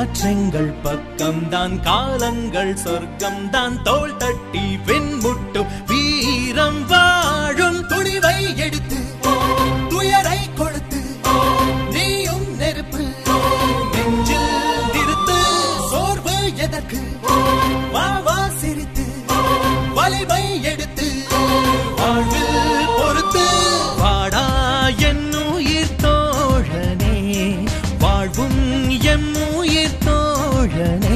காற்றெங்கள் பக்கம்தான் காலங்கள் சொர்க்கம்தான் தோள் தட்டி வெண்முட்டும் வீரம் வாழும் துணிவை எடுத்து துயரை கொடுத்து நீயும் நெருப்பு நெஞ்சில் நிறுத்து சோர்வு எதற்கு வா வா சிரித்து வலிமை எடுத்து வாழ்வில் பொறுத்து வாடா என் உயிர் தோழனே வாழ்வும் எம் உயிர் தோழனே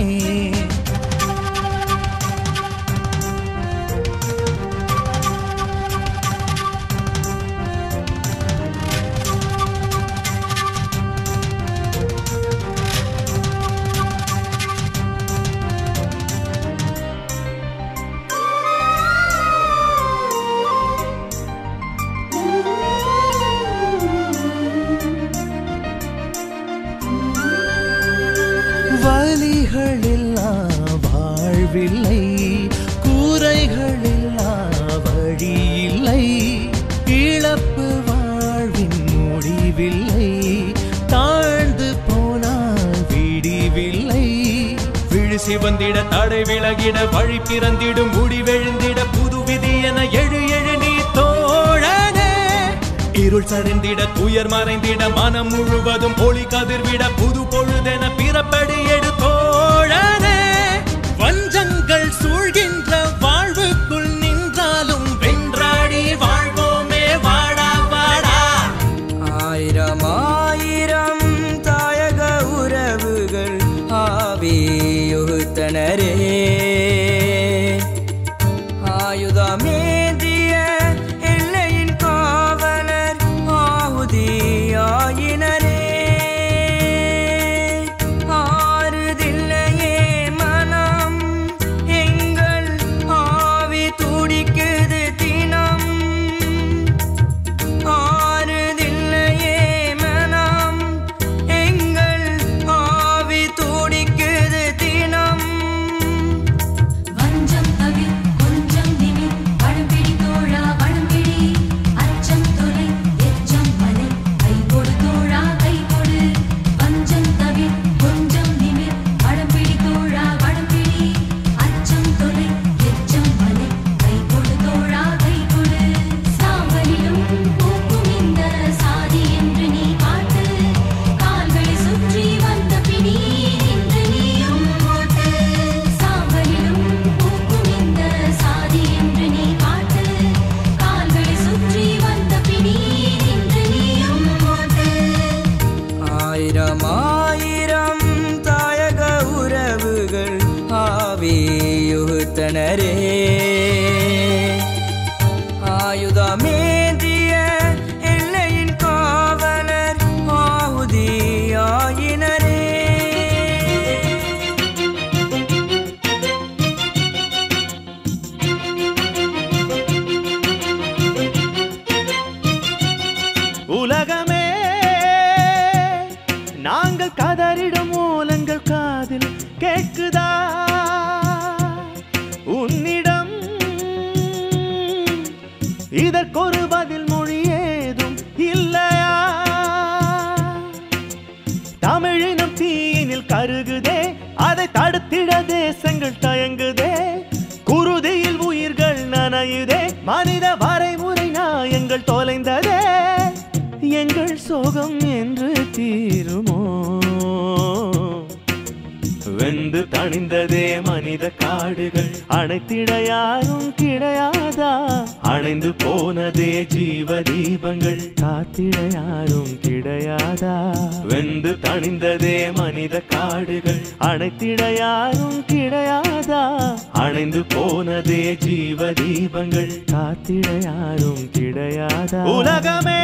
வலிகளில்லா வாழ்வில்லை கூரைகளில்லா வழி இல்லை இழப்பு வாழ்வின் முடிவில்லை தாழ்ந்து போனால் விடிவில்லை விழி சிவந்திட தடை விலகிட வழி பிறந்திடும் முடிவெழுந்திட புது விதி என எழு எழு நீ தோழனே இருள் சரிந்திட துயர் மறைந்திட மனம் முழுவதும் ஒளி கதிர்விட புது பொழுதென பிறப்படி எடு தோழனே வஞ்சங்கள் சூழ்கின்ற வாழ்வுக்குள் நின்றாலும் வென்றாடி வாழ்வோமே வாடா வாடா ஆயிரம் ஆயிரம் தாயக உறவுகள் ஆவியுத்தனரே ஆயுதமேந்திய எல்லையின் காவலர் ஆகுதியாயினரே ஆறுதில்லையே மனம் எங்கள் ஆவி துடிக்குது தினம் ஆறுதில்லையே மனம் எங்கள் ஆவி துடிக்குது தினம் வஞ்சம் தவிர் கொஞ்சம் நிமிர் வடம்பிடி தோழா வடம்பிடி அச்சம் தொலை எச்சம் மலை கை கொடு தோழா கை கொடு வஞ்சம் தவிர் கொஞ்சம் நிமிர் வடம்பிடி தோழா வடம்பிடி அச்சம் தொலை எச்சம் மலை கை கொடு தோழா கை கொடு சாம்பலிலும் பூக்கும் இந்த சாதி என்று நீ காட்டு கால்களை சுற்றி வந்த பிடி நின்று நீயும் ஓட்டு சாம்பலிலும் பூக்கும் இந்த சாதி என்று நீ காட்டு கால்களை சுற்றி வந்த பிடி நின்று நீயும் ஓட்டு ஆயிரம் ஆயிரம் தாயக உறவுகள் ஆவியுத்தனரே ஆயுதமேந்திய எல்லையின் காவலர் ஆகுதியாயினரே உலகமே நாங்கள் கதறிடும் மூலங்கள் காதில் கேட்குதா உன்னிடம் இதற்கொரு பதில் மொழி ஏதும் இல்லையா தமிழினம் தீயினில் கருகுதே அதை தடுத்திட தேசங்கள் தயங்குதே குருதியில் உயிர்கள் நனையுதே மனித வரைமுறை நாயங்கள் தொலைந்ததே எங்கள் சோகம் என்று தீருமோ வெந்து தணிந்ததே மனித காடுகள் அணைத்திட யாரும் கிடையாதா அணைந்து போனதே ஜீவ தீபங்கள் காத்திட யாரும் கிடையாதா வெந்து தணிந்ததே மனித காடுகள் அணைத்திட யாரும் கிடையாதா அணைந்து போனதே ஜீவ தீபங்கள் காத்திட யாரும் கிடையாதா உலகமே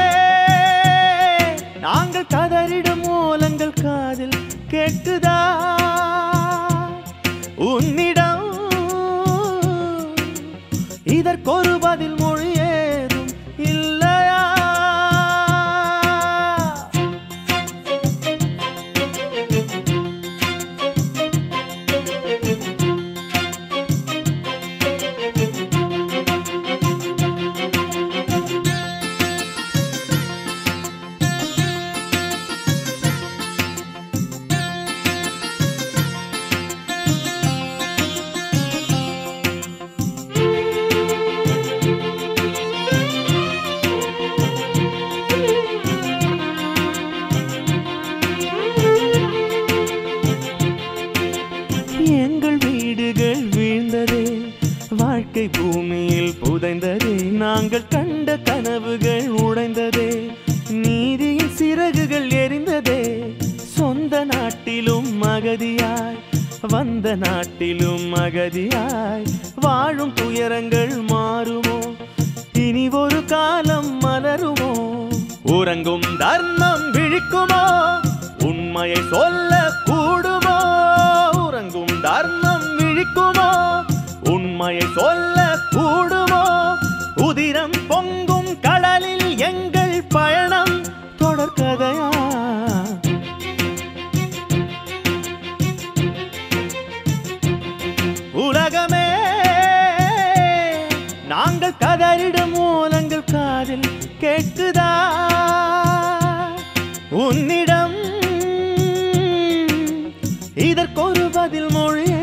நாங்கள் கதறிடும் மூலங்கள் காதில் கேட்குதா உன்னிடம் இதற்கொரு பதில் மொழி ஏதும் இல்லையா காட்டிலும் அகதியாய் வந்த நாட்டிலும் அகதியாய் வாழும் துயரங்கள் மாறுமோ இனி ஒரு காலம் மலருமோ உறங்கும் தர்மம் விழிக்குமோ உண்மையை சொல்ல கூடுமோ உறங்கும் தர்மம் விழிக்குமோ உண்மையை சொல்ல கூடுமோ உதிரம் பொங்கும் கடலில் எங்கள் பயணம் தொடர்கதையா உலகமே நாங்கள் கதறிடும் மூலங்கள் காதில் கேட்குதா உன்னிடம் இதற்கொரு பதில் மொழி